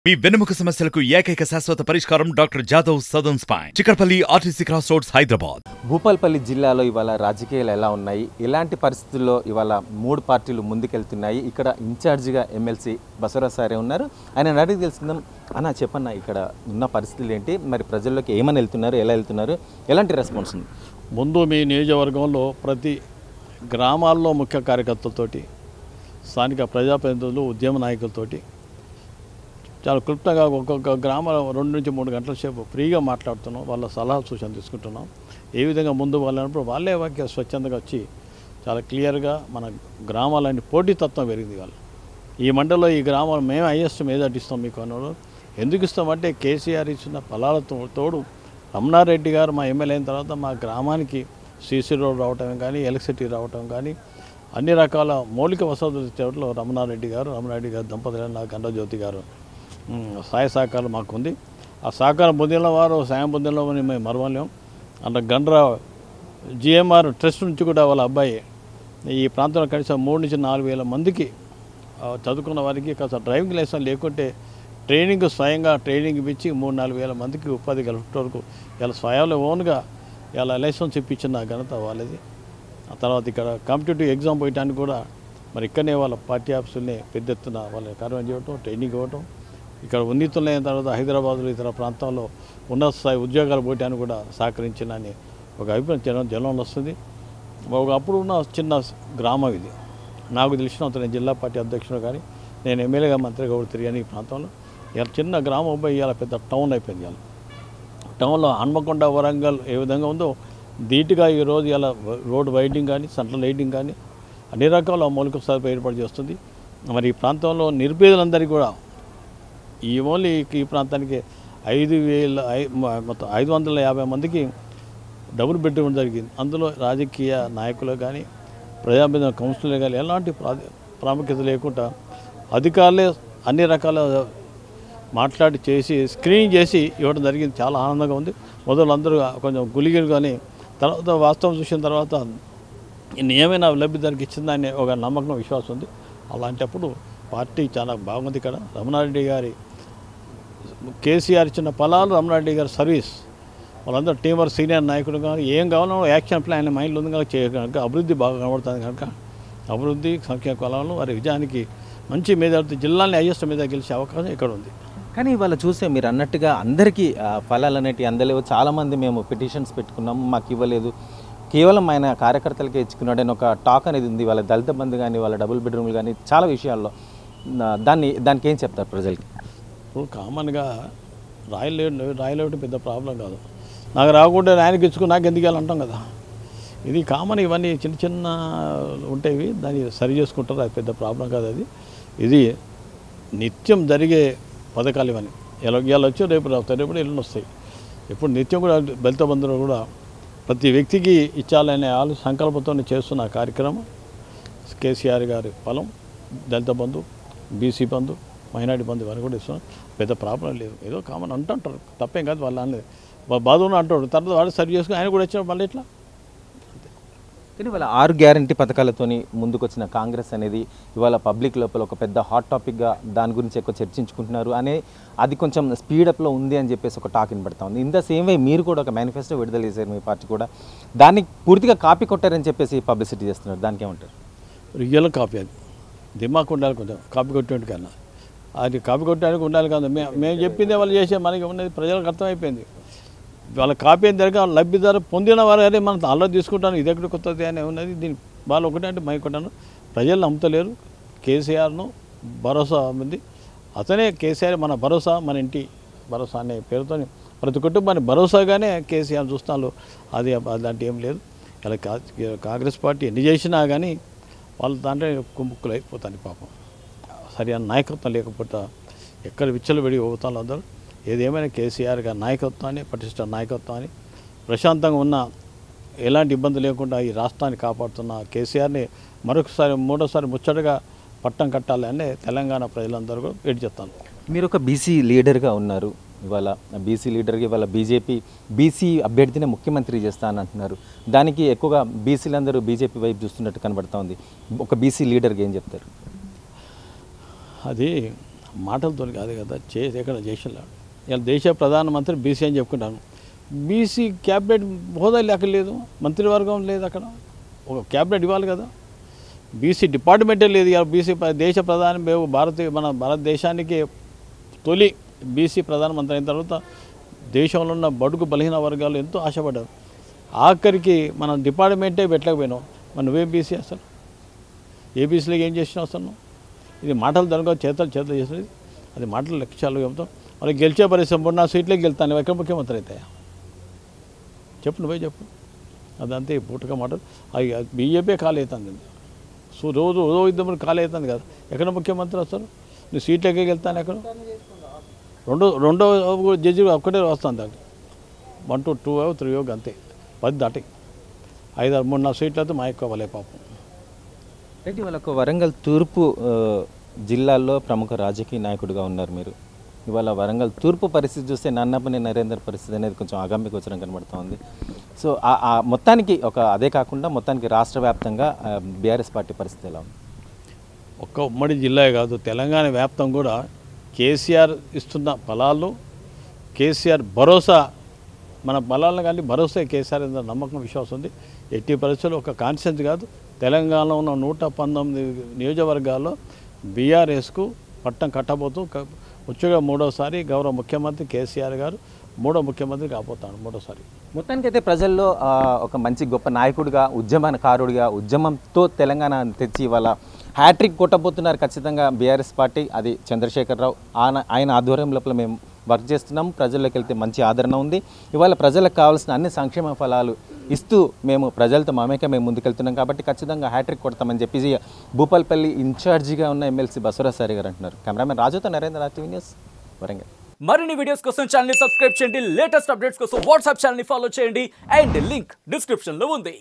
మీ వెన్నెముక సమస్యలకు ఏకైక శాశ్వత పరిష్కారం doctor Jadhav Sadan spine Chikkadpally RTC cross roads Hyderabad Bhupalpally జిల్లాలో ఇవాళ రాజకీయాలు ఎలా ఉన్నాయి ఇలాంటి పరిస్థితుల్లో ఇవాళ మూడు పార్టీలు ముందుకెళ్తున్నాయి ఇక్కడ ఇన్ఛార్జిగా ఎమ్మెల్సీ బసవరాజ్ సారే ఉన్నారు ఆయన అడిగి తెలుసుకుందాం అన్న చెప్పన్న ఇక్కడ ఉన్న పరిస్థితులు ఏంటి మరి ప్రజల్లోకి ఏమని వెళ్తున్నారు ఎలా వెళ్తున్నారు ఎలాంటి రెస్పాన్స్ ఉంది ముందు మీ నియోజకవర్గంలో ప్రతి గ్రామాల్లో ముఖ్య కార్యకర్తలతోటి స్థానిక ప్రజాప్రతినిధులు ఉద్యమ నాయకులతోటి చాలా క్లుప్తంగా ఒక్కొక్క గ్రామ రెండు నుంచి మూడు గంటల సేపు ఫ్రీగా మాట్లాడుతున్నాం వాళ్ళ సలహా సూచన తీసుకుంటున్నాం ఏ విధంగా ముందు వాళ్ళనప్పుడు వాళ్ళే వాక్య స్వచ్ఛందంగా వచ్చి చాలా క్లియర్గా మన గ్రామాలన్నీ పోటీతత్వం పెరిగింది వాళ్ళు ఈ మండలంలో ఈ గ్రామాలు మేము హైయెస్ట్ మీద ఇస్తాం మీకు అన్నాడు ఎందుకు ఇస్తామంటే కేసీఆర్ ఇచ్చిన ఫలాలతో తోడు రమణారెడ్డి గారు మా ఎమ్మెల్యే అయిన తర్వాత మా గ్రామానికి సీసీ రోడ్ రావటం కానీ ఎలక్ట్రిసిటీ రావటం కానీ అన్ని రకాల మౌలిక వసతులు ఇచ్చేట్లో రమణారెడ్డి గారు రమణారెడ్డి గారు దంపతులు నా గండజ్యోతి గారు ఉమ్, సహాయ సహకారం మాకు ఉంది ఆ సహకారం పొందిన వారు సాయం పొందిన వారిని మేము మరవలేం అంత గండ్ర జిఎంఆర్ ట్రస్ట్ నుంచి కూడా వాళ్ళ అబ్బాయి ఈ ప్రాంతంలో కనీసం మూడు నుంచి నాలుగు వేల మందికి ఆ, చదువుకున్న వారికి కాస్త డ్రైవింగ్ లైసెన్స్ లేకుంటే ట్రైనింగ్ స్వయంగా ట్రైనింగ్ ఇప్పించి మూడు నాలుగు వేల మందికి ఉపాధి కలిపే వరకు ఇలా స్వయంలో ఓన్గా ఇలా లైసెన్స్ ఇప్పించిన ఘనత వాళ్ళది ఆ తర్వాత ఇక్కడ కాంపిటేటివ్ ఎగ్జామ్ పోయటానికి కూడా మరి ఇక్కడనే వాళ్ళ పార్టీ ఆఫీసుల్ని పెద్ద ఎత్తున వాళ్ళ కార్యం చేయటం ట్రైనింగ్ ఇవ్వటం ఇక్కడ ఉన్నతులైన తర్వాత హైదరాబాద్లో ఇతర ప్రాంతాల్లో ఉన్నత స్థాయి ఉద్యోగాలు పోయటానికి కూడా సహకరించినని ఒక అభిప్రాయం జనం జనంలో వస్తుంది ఒక అప్పుడు ఉన్న చిన్న గ్రామం ఇది నాకు తెలిసినంత నేను జిల్లా పార్టీ అధ్యక్షుడు కానీ నేను ఎమ్మెల్యేగా మంత్రిగా కూడా తిరిగాను ఈ ప్రాంతంలో ఇలా చిన్న గ్రామం పోయి ఇవాళ పెద్ద టౌన్ అయిపోయింది ఇవాళ టౌన్లో హన్మకొండ వరంగల్ ఏ విధంగా ఉందో ధీటుగా ఈరోజు ఇలా రోడ్ వైడింగ్ కానీ సెంట్రల్ లైటింగ్ కానీ అన్ని రకాల మౌలిక సదుపాయం ఏర్పాటు చేస్తుంది మరి ఈ ప్రాంతంలో నిరుపేదలందరికీ కూడా ఈ ఓన్లీ ఈ ప్రాంతానికి ఐదు వేల ఐ- మ- మొత్తం ఐదు వందల యాభై మందికి డబుల్ బెడ్రూమ్ జరిగింది అందులో రాజకీయ నాయకులు కానీ ప్రజాప్రతినిధుల కౌన్సిలర్ కానీ ఎలాంటి ప్రా- ప్రాముఖ్యత లేకుండా అధికారులే అన్ని రకాల మాట్లాడి చేసి స్క్రీనింగ్ చేసి ఇవ్వడం జరిగింది చాలా ఆనందంగా ఉంది మొదలు అందరూ కొంచెం గులిగిరు కానీ తర్వాత వాస్తవం చూసిన తర్వాత ఇన్ని ఏమైనా లబ్ధిదారికి ఇచ్చిందని ఒక నమ్మకం విశ్వాసం ఉంది అలాంటప్పుడు పార్టీ చాలా బాగుంది ఇక్కడ రమణారెడ్డి గారి కేసీఆర్ ఇచ్చిన ఫలాలు రమణారెడ్డి గారి సర్వీస్ వాళ్ళందరూ టీం వర్క్ సీనియర్ నాయకుడు కానీ ఏం కావాలో యాక్షన్ ప్లాన్ మైండ్లో ఉంది కనుక చేయ కనుక అభివృద్ధి బాగా కనబడుతుంది కనుక అభివృద్ధి సంక్షేమ కులాలను వారి విజయానికి మంచి మీద జిల్లాని హైయెస్ట్ మీద గెలిచే అవకాశం ఇక్కడ ఉంది కానీ ఇవాళ చూస్తే మీరు అన్నట్టుగా అందరికీ ఆ, ఫలాలు అనేటివి అందలేవు చాలామంది మేము పిటిషన్స్ పెట్టుకున్నాము మాకు ఇవ్వలేదు కేవలం ఆయన కార్యకర్తలకే ఇచ్చుకున్నాడని ఒక టాక్ అనేది ఉంది వాళ్ళ దళిత బంధు కానీ వాళ్ళ డబుల్ బెడ్రూమ్లు కానీ చాలా విషయాల్లో నా- దాన్ని దానికి ఏం చెప్తారు ప్రజలకి ఇప్పుడు కామన్గా రాయలేడు రాయలేవడం పెద్ద ప్రాబ్లం కాదు నాకు రాకుండా ఆయనకి ఇచ్చుకుని నాకు ఎందుకు అంటాం కదా ఇది కామన్ ఇవన్నీ చిన్న చిన్న ఉంటాయి దాన్ని సరి చేసుకుంటారు అది పెద్ద ప్రాబ్లం కాదు అది ఇది నిత్యం జరిగే పథకాలు ఇవన్నీ ఎలా ఇవాళ వచ్చి రేపు రావుతాయి రేపు ఎల్లుండి వస్తాయి ఇప్పుడు నిత్యం కూడా దళిత బంధువులు కూడా ప్రతి వ్యక్తికి ఇచ్చాలనే ఆలు సంకల్పంతో చేస్తున్న కార్యక్రమం కేసీఆర్ గారి ఫలం దళిత బంధు బీసీ బంధు మైనార్టీ బంధు ఇవన్నీ కూడా ఇస్తున్నాం పెద్ద ప్రాబ్లం లేదు ఏదో కామన్ అంటుంటారు తప్పేం కాదు వాళ్ళు అనేది బాధ ఉన్న అంటాడు తర్వాత వాడు సరి చేసుకుని ఆయన కూడా వచ్చిన మళ్ళీ ఎట్లా కానీ ఇవాళ ఆరు గ్యారంటీ పథకాలతోని ముందుకొచ్చిన కాంగ్రెస్ అనేది ఇవాళ పబ్లిక్ లోపల ఒక పెద్ద హాట్ టాపిక్గా దాని గురించి ఎక్కువ చర్చించుకుంటున్నారు అనే అది కొంచెం స్పీడప్లో ఉంది అని చెప్పేసి ఒక టాక్ వినబడతా ఉంది ఇన్ ద సేమ్ వే మీరు కూడా ఒక మేనిఫెస్టో విడుదల చేశారు మీ పార్టీ కూడా దాన్ని పూర్తిగా కాపీ కొట్టారని చెప్పేసి పబ్లిసిటీ చేస్తున్నారు దానికి ఏమంటారు రియల్ కాపీ అది దిమాక్ ఉండాలి కొంచెం కాపీ కొట్టేటి కన్నా అది కాపీ కొట్టడానికి ఉండాలి కాదు మే మేము చెప్పిందే వాళ్ళు చేసే మనకి ఉన్నది ప్రజలకు అర్థమైపోయింది వాళ్ళ కాపీ అయిన దగ్గర లబ్ధిదారు పొందిన వారు అదే మనం అలా తీసుకుంటాను ఇది ఎక్కడ కొత్తది అని ఉన్నది దీని వాళ్ళు ఒకటే అంటే మై కొట్టాను ప్రజలు నమ్ముతలేరు కేసీఆర్ను భరోసా ఉంది అతనే కేసీఆర్ మన భరోసా మన ఇంటి భరోసా అనే పేరుతో ప్రతి కుటుంబాన్ని భరోసాగానే కేసీఆర్ చూస్తాను అది అలాంటి ఏం లేదు ఇలా కా- కాంగ్రెస్ పార్టీ ఎన్ని చేసినా కానీ వాళ్ళు దాంట్లో కుమ్ముక్కులు అయిపోతాను పాపం సరైన నాయకత్వం లేకపోతే ఎక్కడ విచ్చలు పెడి పోతాను అందరూ ఏదేమైనా కేసీఆర్ గారి నాయకత్వాన్ని పటిష్ట నాయకత్వాన్ని ప్రశాంతంగా ఉన్న ఎలాంటి ఇబ్బంది లేకుండా ఈ రాష్ట్రాన్ని కాపాడుతున్న కేసీఆర్ని మరొకసారి మూడోసారి ముచ్చటగా పట్టం కట్టాలి అని తెలంగాణ ప్రజలందరూ కూడా వెయిట్ చేస్తాను మీరు ఒక బీసీ లీడర్గా ఉన్నారు ఇవాళ బీసీ లీడర్గా ఇవాళ బీజేపీ బీసీ అభ్యర్థినే ముఖ్యమంత్రి చేస్తా అని అంటున్నారు దానికి ఎక్కువగా బీసీలందరూ బీజేపీ వైపు చూస్తున్నట్టు కనబడతా ఉంది ఒక బీసీ లీడర్గా ఏం చెప్తారు అది మాటలతో కాదు కదా చేసి ఎక్కడ చేసేలా ఇలా దేశ ప్రధానమంత్రి బీసీ అని చెప్పుకుంటాను బీసీ క్యాబినెట్ హోదా లేక లేదు మంత్రివర్గం లేదు అక్కడ ఒక క్యాబినెట్ ఇవ్వాలి కదా బీసీ డిపార్ట్మెంటే లేదు ఇవాళ బీసీ ప్ర- దేశ ప్రధాని మేము భారతీయ మన భారతదేశానికి తొలి బీసీ ప్రధానమంత్రి అయిన తర్వాత దేశంలో ఉన్న బడుగు బలహీన వర్గాలు ఎంతో ఆశపడ్డారు ఆఖరికి మన డిపార్ట్మెంటే పెట్టలేకపోయినాం మన నువ్వేం బీసీ అసలు ఏబీసీలోకి ఏం చేసినావు అసలు నువ్వు? ఇది మాటలు దొరక చేతలు చేతలు చేసేది అది మాటలు లక్ష్యాలు చెప్తాం మరి గెలిచే పరిశ్రమ మూడు నా సీట్లోకి వెళ్తాను నువ్వు ఎక్కడ ముఖ్యమంత్రి అవుతాయా చెప్పు నువ్వే చెప్పు అదంతే పూటగా మాటలు అవి బీజేపీ ఖాళీ అవుతుంది సో రోజు రోజు ఇద్దరు ఖాళీ అవుతుంది కదా ఎక్కడ ముఖ్యమంత్రి వస్తారు నువ్వు సీట్లోకి వెళ్తాను ఎక్కడ రెండో రెండో జడ్జి ఒక్కటే వస్తుంది దానికి వన్ టు టూ త్రీ అంతే పది దాటి ఐదు ఆరు మూడు నాలుగు సీట్లు అయితే మా ఎక్కువ వాళ్ళే పాపం రైట్ ఇవాళ ఒక వరంగల్ తూర్పు ఆ, జిల్లాల్లో ప్రముఖ రాజకీయ నాయకుడిగా ఉన్నారు మీరు ఇవాళ వరంగల్ తూర్పు పరిస్థితి చూస్తే నన్నపని నరేందర్ పరిస్థితి అనేది కొంచెం అగమ్య గోచరం కనబడుతూ ఉంది సో ఆ- ఆ మొత్తానికి ఒక అదే కాకుండా మొత్తానికి రాష్ట్ర వ్యాప్తంగా బీఆర్ఎస్ పార్టీ పరిస్థితి ఎలా ఉంది ఒక్క ఉమ్మడి జిల్లా కాదు తెలంగాణ వ్యాప్తం కూడా కేసీఆర్ ఇస్తున్న ఫలాలు కేసీఆర్ భరోసా మన బలాలను కానీ భరోసా కేసీఆర్ మీద నమ్మకం విశ్వాసం ఉంది ఎట్టి పరిస్థితుల్లో ఒక కాన్షియన్స్ కాదు తెలంగాణలో ఉన్న నూట పంతొమ్మిది నియోజకవర్గాల్లో బీఆర్ఎస్కు పట్టం కట్టబోతూ క- వచ్చేగా మూడోసారి గౌరవ ముఖ్యమంత్రి కేసీఆర్ గారు మూడో ముఖ్యమంత్రి కాబోతాడు మూడోసారి మొత్తానికైతే ప్రజల్లో ఆ, ఒక మంచి గొప్ప నాయకుడిగా ఉద్యమకారుడిగా ఉద్యమంతో తెలంగాణ తెచ్చి ఇవాళ హ్యాట్రిక్ కొట్టబోతున్నారు ఖచ్చితంగా బీఆర్ఎస్ పార్టీ అది చంద్రశేఖరరావు ఆయన ఆయన ఆధ్వర్యం లోపల మేము వర్క్ చేస్తున్నాం ప్రజల్లోకి వెళ్తే మంచి ఆదరణ ఉంది ఇవాళ ప్రజలకు కావాల్సిన అన్ని సంక్షేమ ఫలాలు ఇస్తూ మేము ప్రజలతో మమేక మేము ముందుకెళ్తున్నాం కాబట్టి ఖచ్చితంగా హ్యాట్రిక్ కొడతామని చెప్పేసి భూపాల్పల్లి ఇన్ఛార్జిగా ఉన్న ఎమ్మెల్సీ బసవరాజ్ గారు అంటున్నారు కెమెరామెన్ రాజుతో నరేంద్ర రాత్రి న్యూస్ వరంగల్ మరిన్ని వీడియోస్ కోసం ఛానల్ సబ్స్క్రైబ్ చేయండి లేటెస్ట్ అప్డేట్స్ కోసం వాట్సాప్ ఛానల్ ఫాలో చేయండి అండ్ లింక్ డిస్క్రిప్షన్ లో ఉంది